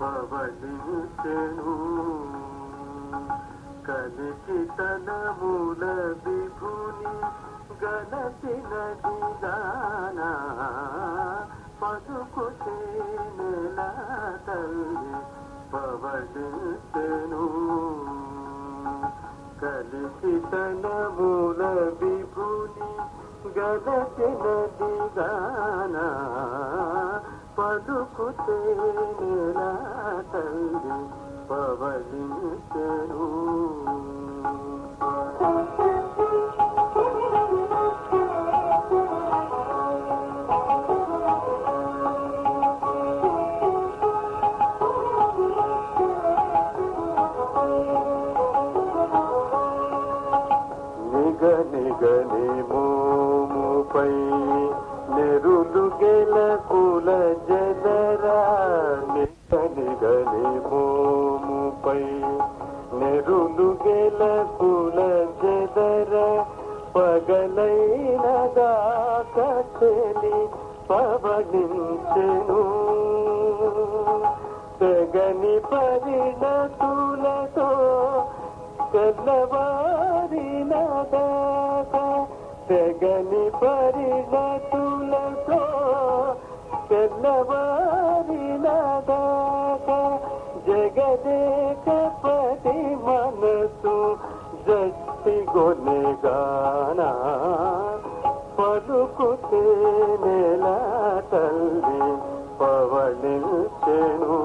పవలించెను కలికి తన మూల విభుని గలచినది గానా పలుకుతే నెల తల్లి పవలించెను కలికి తన మూల విభుని గలచినది గానా పలుకుతే నెల తల్లి పవలించెను నిగ నిగని మోముపై నెరులు గెల కుల జలరా నిగ నిగని మోముపై నెరులు గెల కుల జలర పగలైన దాకలి పవనించెను తెగని పరిణతులతో తెల్లవారిన దాకా తెగని పరిణతులతో తెల్లవారిన దాకా జగదేకపతి మనసు జట్టి గొనెగానా పలుకుతే నెల తల్లి పవళించెను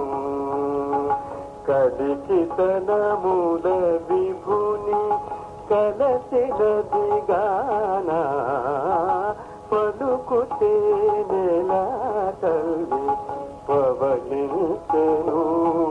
కలికి తన మూల విభుని కలసినది గానా పలుకుతే నెల తల్లి పవళించెను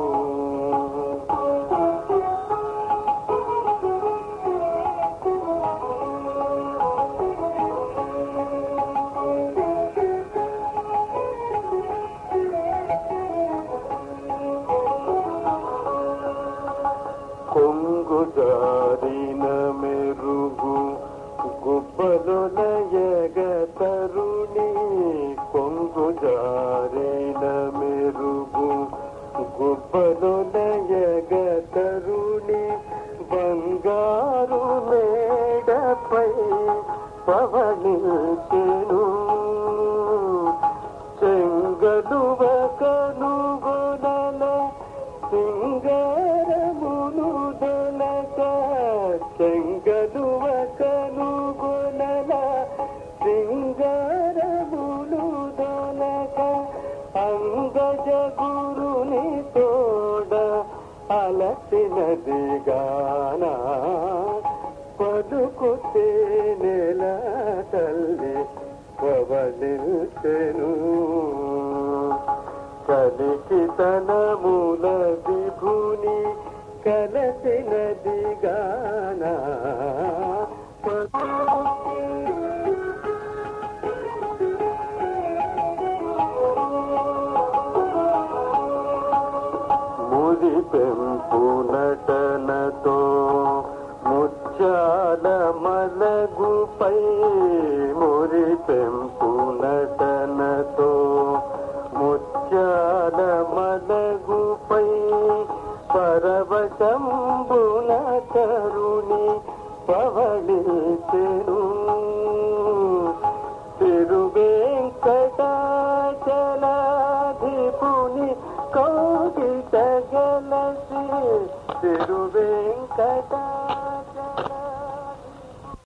కొంగు జారిన మెరుగు గుబ్బలు నయగ తరుణి కొంగు జారిన మెరుగు గుబ్బలు నయగ తరుణి బంగారు మేడపై పవనించెను చెంగలువ కనుగొనల సింగారమును దొలక చెంగలువ కనుగొనల సింగారమును దొలక అంగజ గురుని తోడ అలసినది గానా పలుకుతే నెల తల్లి పవలించెను కలికి తన మూల విభుని కలసినది గానా ముది పెంపు నటనతో ముత్యాల మలగుపై మురి పెంపు నటనతో ముత్యాల మలగుపై పరవశంబున కరుణి పవళించెను తిరువేంకటాచలాధిపుని కౌగిట గలసి తిరువేంకటా